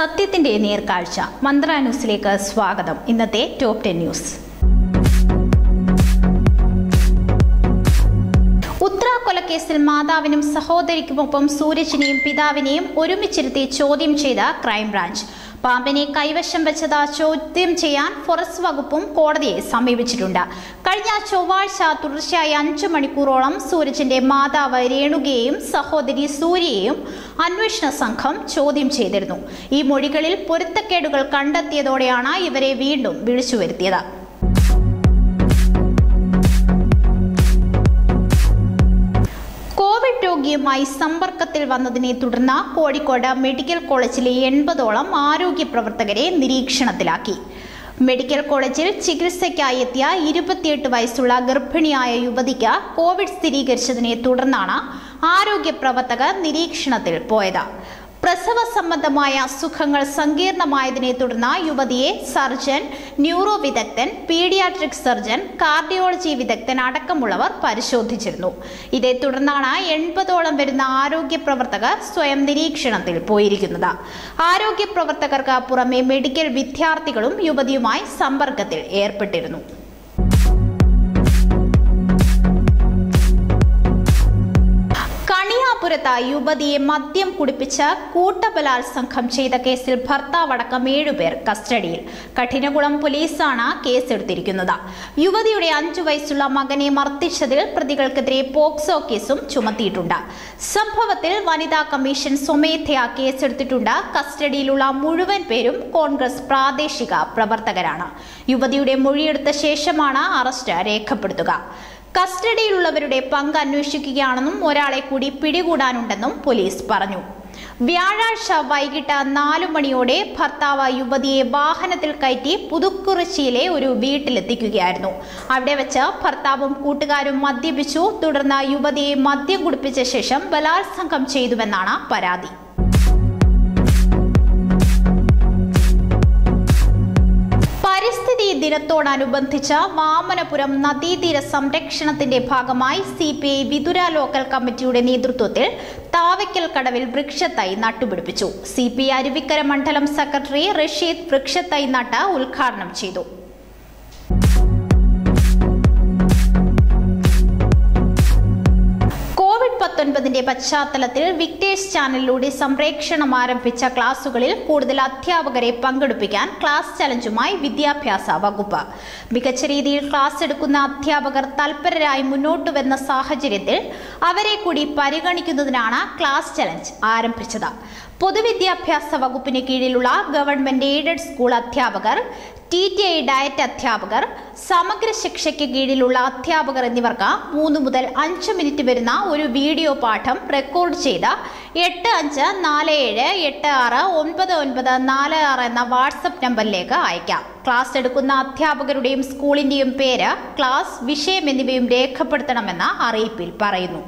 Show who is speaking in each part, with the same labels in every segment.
Speaker 1: സത്യത്തിന്റെ നേർക്കാഴ്ച മന്ത്ര ന്യൂസിലേക്ക് സ്വാഗതം ഇന്നത്തെ ടോപ്പ് ടെൻ ന്യൂസ് ഉത്ര കൊലക്കേസിൽ മാതാവിനും സഹോദരിക്കുമൊപ്പം സൂരജിനെയും പിതാവിനെയും ഒരുമിച്ചിരുത്തി ചോദ്യം ചെയ്ത ക്രൈംബ്രാഞ്ച് പാമ്പിനെ കൈവശം വെച്ചത് ചോദ്യം ചെയ്യാൻ ഫോറസ്റ്റ് വകുപ്പും കോടതിയെ സമീപിച്ചിട്ടുണ്ട് കഴിഞ്ഞ ചൊവ്വാഴ്ച തുടർച്ചയായി അഞ്ചു മണിക്കൂറോളം സൂരജിന്റെ മാതാവ് രേണുകയെയും സഹോദരി സൂര്യയെയും അന്വേഷണ സംഘം ചോദ്യം ചെയ്തിരുന്നു ഈ മൊഴികളിൽ പൊരുത്തക്കേടുകൾ കണ്ടെത്തിയതോടെയാണ് ഇവരെ വീണ്ടും വിളിച്ചു വരുത്തിയത് കോവിഡ് രോഗിയുമായി സമ്പർക്കത്തിൽ വന്നതിനെ തുടർന്ന് കോഴിക്കോട് മെഡിക്കൽ കോളേജിലെ എൺപതോളം ആരോഗ്യ പ്രവർത്തകരെ നിരീക്ഷണത്തിലാക്കി മെഡിക്കൽ കോളേജിൽ ചികിത്സയ്ക്കായി എത്തിയ ഇരുപത്തിയെട്ട് വയസ്സുള്ള ഗർഭിണിയായ യുവതിക്ക് കോവിഡ് സ്ഥിരീകരിച്ചതിനെ തുടർന്നാണ് ആരോഗ്യ പ്രവർത്തകർ നിരീക്ഷണത്തിൽ പോയത് പ്രസവ സംബന്ധമായ അസുഖങ്ങൾ സങ്കീർണമായതിനെ തുടർന്ന് യുവതിയെ സർജൻ ന്യൂറോ വിദഗ്ധൻ പീഡിയാട്രിക് സർജൻ കാർഡിയോളജി വിദഗ്ധൻ അടക്കമുള്ളവർ പരിശോധിച്ചിരുന്നു ഇതേ തുടർന്നാണ് എൺപതോളം വരുന്ന ആരോഗ്യ പ്രവർത്തകർ സ്വയം നിരീക്ഷണത്തിൽ പോയിരിക്കുന്നത് ആരോഗ്യ പ്രവർത്തകർക്ക് പുറമെ മെഡിക്കൽ വിദ്യാർത്ഥികളും യുവതിയുമായി സമ്പർക്കത്തിൽ ഏർപ്പെട്ടിരുന്നു കണിയാപുരത്ത് യുവതിയെ മദ്യം കുടിപ്പിച്ച് കൂട്ടബലാത്സംഗം ചെയ്ത കേസിൽ ഭർത്താവടക്കം ഏഴുപേർ കസ്റ്റഡിയിൽ കഠിനകുളം പോലീസാണ് കേസെടുത്തിരിക്കുന്നത് യുവതിയുടെ അഞ്ചു വയസ്സുള്ള മകനെ മർദ്ദിച്ചതിൽ പ്രതികൾക്കെതിരെ പോക്സോ കേസും ചുമത്തിയിട്ടുണ്ട് സംഭവത്തിൽ വനിതാ കമ്മീഷൻ സ്വമേധയാ കേസെടുത്തിട്ടുണ്ട് കസ്റ്റഡിയിലുള്ള മുഴുവൻ പേരും കോൺഗ്രസ് പ്രാദേശിക പ്രവർത്തകരാണ് യുവതിയുടെ മൊഴിയെടുത്ത ശേഷമാണ് അറസ്റ്റ് രേഖപ്പെടുത്തുക കസ്റ്റഡിയിലുള്ളവരുടെ പങ്ക് അന്വേഷിക്കുകയാണെന്നും ഒരാളെ കൂടി പിടികൂടാനുണ്ടെന്നും പോലീസ് പറഞ്ഞു വ്യാഴാഴ്ച വൈകിട്ട് നാലു മണിയോടെ ഭർത്താവ് യുവതിയെ വാഹനത്തിൽ കയറ്റി പുതുക്കുറിച്ചിയിലെ ഒരു വീട്ടിലെത്തിക്കുകയായിരുന്നു അവിടെ വെച്ച് ഭർത്താവും കൂട്ടുകാരും മദ്യപിച്ചു തുടർന്ന് യുവതിയെ മദ്യം കുടിപ്പിച്ച ശേഷം ബലാത്സംഗം ചെയ്തുവെന്നാണ് പരാതി പരിസ്ഥിതി ദിനത്തോടനുബന്ധിച്ച് വാമനപുരം നദീതീര സംരക്ഷണത്തിന്റെ ഭാഗമായി C P I Vithura local കമ്മിറ്റിയുടെ നേതൃത്വത്തിൽ താവയ്ക്കൽ കടവിൽ വൃക്ഷത്തൈ നട്ടുപിടിപ്പിച്ചു സി പി ഐ അരുവിക്കര മണ്ഡലം സെക്രട്ടറി റഷീദ് വൃക്ഷത്തൈ നട്ട് ഉദ്ഘാടനം ചെയ്തു കോവിഡ് പത്തൊൻപതിന്റെ പശ്ചാത്തലത്തിൽ വിക്ടേഴ്സ് ചാനലിലൂടെ സംപ്രേക്ഷണം ആരംഭിച്ച ക്ലാസുകളിൽ കൂടുതൽ അധ്യാപകരെ പങ്കെടുപ്പിക്കാൻ ക്ലാസ് ചലഞ്ചുമായി വിദ്യാഭ്യാസ വകുപ്പ് മികച്ച രീതിയിൽ ക്ലാസ് എടുക്കുന്ന അധ്യാപകർ തൽപരരായി മുന്നോട്ട് വന്ന സാഹചര്യത്തിൽ അവരെ കൂടി പരിഗണിക്കുന്നതിനാണ് ക്ലാസ് ചലഞ്ച് ആരംഭിച്ചത് പൊതുവിദ്യാഭ്യാസ വകുപ്പിന് കീഴിലുള്ള ഗവൺമെന്റ് എയ്ഡഡ് സ്കൂൾ അധ്യാപകർ ടി ടി ഐ ഡയറ്റ് അധ്യാപകർ സമഗ്ര ശിക്ഷയ്ക്ക് കീഴിലുള്ള അധ്യാപകർ എന്നിവർക്ക് മൂന്ന് മുതൽ അഞ്ച് മിനിറ്റ് വരുന്ന ഒരു വീഡിയോ പാഠം റെക്കോർഡ് ചെയ്ത് എട്ട് അഞ്ച് നാല് ഏഴ് എട്ട് ആറ് ഒൻപത് ഒൻപത് നാല് ആറ് എന്ന വാട്സപ്പ് നമ്പറിലേക്ക് അയക്കാം ക്ലാസ് എടുക്കുന്ന അധ്യാപകരുടെയും സ്കൂളിന്റെയും പേര് ക്ലാസ് വിഷയം എന്നിവയും രേഖപ്പെടുത്തണമെന്ന് അറിയിപ്പിൽ പറയുന്നു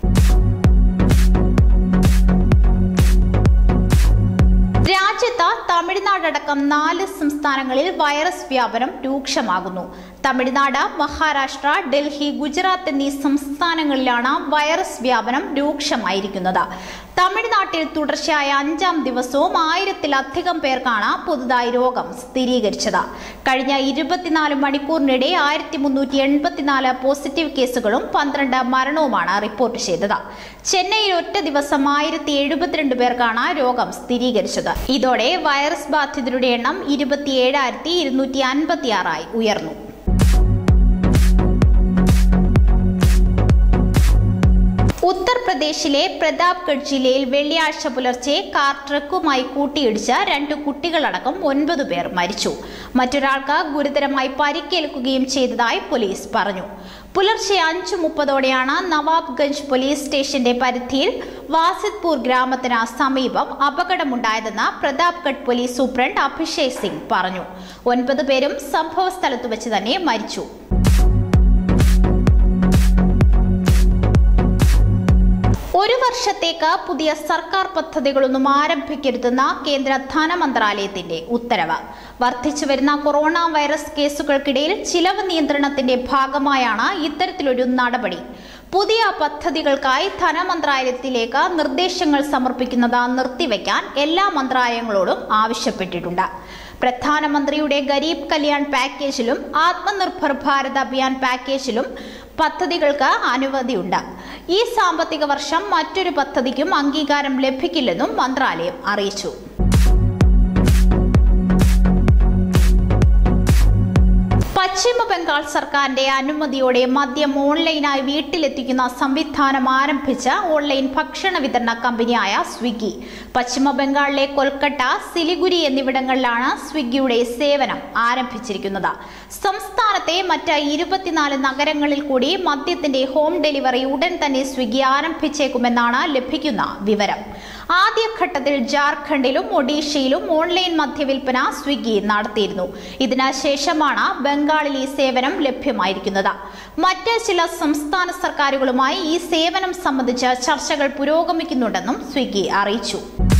Speaker 1: രാജ്യത്ത് തമിഴ്നാടടക്കം നാല് സംസ്ഥാനങ്ങളിൽ വൈറസ് വ്യാപനം രൂക്ഷമാകുന്നു തമിഴ്നാട് മഹാരാഷ്ട്ര ഡൽഹി ഗുജറാത്ത് എന്നീ സംസ്ഥാനങ്ങളിലാണ് വൈറസ് വ്യാപനം രൂക്ഷമായിരിക്കുന്നത് തമിഴ്നാട്ടിൽ തുടർച്ചയായ അഞ്ചാം ദിവസവും ആയിരത്തിലധികം പേർക്കാണ് പുതുതായി രോഗം സ്ഥിരീകരിച്ചത് കഴിഞ്ഞ ഇരുപത്തിനാല് മണിക്കൂറിനിടെ ആയിരത്തി മുന്നൂറ്റി എൺപത്തിനാല് പോസിറ്റീവ് കേസുകളും പന്ത്രണ്ട് മരണവുമാണ് റിപ്പോർട്ട് ചെയ്തത് ചെന്നൈയിൽ ഒറ്റ ദിവസം ആയിരത്തി എഴുപത്തിരണ്ട് പേർക്കാണ് രോഗം സ്ഥിരീകരിച്ചത് ഇതോടെ വൈറസ് ബാധിതരുടെ എണ്ണം ഇരുപത്തിയേഴായിരത്തി ഇരുന്നൂറ്റി അൻപത്തിയാറായി ഉയർന്നു ഉത്തർപ്രദേശിലെ പ്രതാപ്ഗഡ് ജില്ലയിൽ വെള്ളിയാഴ്ച പുലർച്ചെ കാർ ട്രക്കുമായി കൂട്ടിയിടിച്ച് രണ്ട് കുട്ടികളടക്കം ഒൻപത് പേർ മരിച്ചു മറ്റൊരാൾക്ക് ഗുരുതരമായി പരിക്കേൽക്കുകയും ചെയ്തതായി പോലീസ് പറഞ്ഞു പുലർച്ചെ അഞ്ചു മുപ്പതോടെയാണ് നവാബ്ഗഞ്ച് പോലീസ് സ്റ്റേഷന്റെ പരിധിയിൽ വാസിദ്പൂർ ഗ്രാമത്തിന് സമീപം അപകടമുണ്ടായതെന്ന് പ്രതാപ്ഗഡ് പോലീസ് സൂപ്രണ്ട് അഭിഷേക് സിംഗ് പറഞ്ഞു ഒൻപത് പേരും സംഭവ സ്ഥലത്തു വെച്ച് തന്നെ മരിച്ചു ഒരു വർഷത്തേക്ക് പുതിയ സർക്കാർ പദ്ധതികളൊന്നും ആരംഭിക്കരുതെന്ന കേന്ദ്ര ധനമന്ത്രാലയത്തിന്റെ ഉത്തരവ് വർദ്ധിച്ചു വരുന്ന കൊറോണ വൈറസ് കേസുകൾക്കിടയിൽ ചിലവ് നിയന്ത്രണത്തിന്റെ ഭാഗമായാണ് ഇത്തരത്തിലൊരു നടപടി പുതിയ പദ്ധതികൾക്കായി ധനമന്ത്രാലയത്തിലേക്ക് നിർദ്ദേശങ്ങൾ സമർപ്പിക്കുന്നത് നിർത്തിവെക്കാൻ എല്ലാ മന്ത്രാലയങ്ങളോടും ആവശ്യപ്പെട്ടിട്ടുണ്ട് പ്രധാനമന്ത്രിയുടെ ഗരീബ് കല്യാൺ പാക്കേജിലും ആത്മനിർഭർ ഭാരത് അഭിയാൻ പാക്കേജിലും പദ്ധതികൾക്ക് അനുമതിയുണ്ട് ഈ സാമ്പത്തിക വർഷം മറ്റൊരു പദ്ധതിക്കും അംഗീകാരം ലഭിക്കില്ലെന്നും മന്ത്രാലയം അറിയിച്ചു പശ്ചിമ ബംഗാൾ സർക്കാരിന്റെ അനുമതിയോടെ മദ്യം ഓൺലൈനായി വീട്ടിലെത്തിക്കുന്ന സംവിധാനം ആരംഭിച്ച ഓൺലൈൻ ഭക്ഷണ വിതരണ കമ്പനിയായ സ്വിഗ്ഗി പശ്ചിമ ബംഗാളിലെ കൊൽക്കട്ട സിലിഗുരി എന്നിവിടങ്ങളിലാണ് സ്വിഗ്ഗിയുടെ സേവനം ആരംഭിച്ചിരിക്കുന്നത് സംസ്ഥാനത്തെ മറ്റ് ഇരുപത്തിനാല് നഗരങ്ങളിൽ കൂടി മദ്യത്തിന്റെ ഹോം ഡെലിവറി ഉടൻ തന്നെ സ്വിഗ്ഗി ആരംഭിച്ചേക്കുമെന്നാണ് ലഭിക്കുന്ന വിവരം ആദ്യഘട്ടത്തിൽ ജാർഖണ്ഡിലും ഒഡീഷയിലും ഓൺലൈൻ മദ്യവിൽപ്പന സ്വിഗ്ഗി നടത്തിയിരുന്നു ഇതിന് ശേഷമാണ് ബംഗാളിൽ ഈ സേവനം ലഭ്യമായിരിക്കുന്നത് മറ്റ് ചില സംസ്ഥാന സർക്കാരുകളുമായി ഈ സേവനം സംബന്ധിച്ച് ചർച്ചകൾ പുരോഗമിക്കുന്നുണ്ടെന്നും സ്വിഗ്ഗി അറിയിച്ചു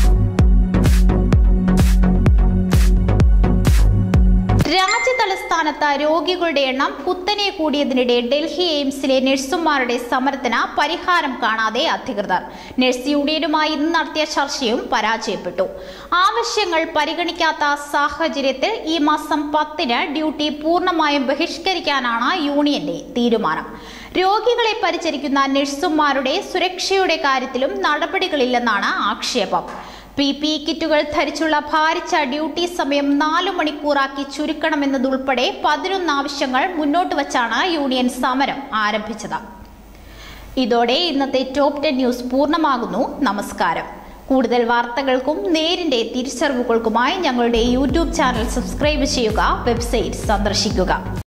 Speaker 1: രാജ്യതലസ്ഥാനത്ത് രോഗികളുടെ എണ്ണം കുത്തനെ കൂടിയതിനിടെ ഡൽഹി എയിംസിലെ നഴ്സുമാരുടെ സമരത്തിന് പരിഹാരം കാണാതെ അധികൃതർ നഴ്സ് യൂണിയനുമായി ഇന്ന് നടത്തിയ ചർച്ചയും പരാജയപ്പെട്ടു ആവശ്യങ്ങൾ പരിഗണിക്കാത്ത സാഹചര്യത്തിൽ ഈ മാസം പത്തിന് ഡ്യൂട്ടി പൂർണ്ണമായും ബഹിഷ്കരിക്കാനാണ് യൂണിയന്റെ തീരുമാനം രോഗികളെ പരിചരിക്കുന്ന നഴ്സുമാരുടെ സുരക്ഷയുടെ കാര്യത്തിലും നടപടികളില്ലെന്നാണ് ആക്ഷേപം പി പി കിറ്റുകൾ ധരിച്ചുള്ള ഭാരിച്ച ഡ്യൂട്ടി സമയം നാലു മണിക്കൂറാക്കി ചുരുക്കണമെന്നതുൾപ്പെടെ പതിനൊന്ന് ആവശ്യങ്ങൾ മുന്നോട്ട് വച്ചാണ് യൂണിയൻ സമരം ആരംഭിച്ചത് ഇതോടെ ഇന്നത്തെ ടോപ്പ് ടെൻ ന്യൂസ് പൂർണ്ണമാകുന്നു നമസ്കാരം കൂടുതൽ വാർത്തകൾക്കും നേരിന്റെ തിരിച്ചറിവുകൾക്കുമായി ഞങ്ങളുടെ യൂട്യൂബ് ചാനൽ സബ്സ്ക്രൈബ് ചെയ്യുക വെബ്സൈറ്റ് സന്ദർശിക്കുക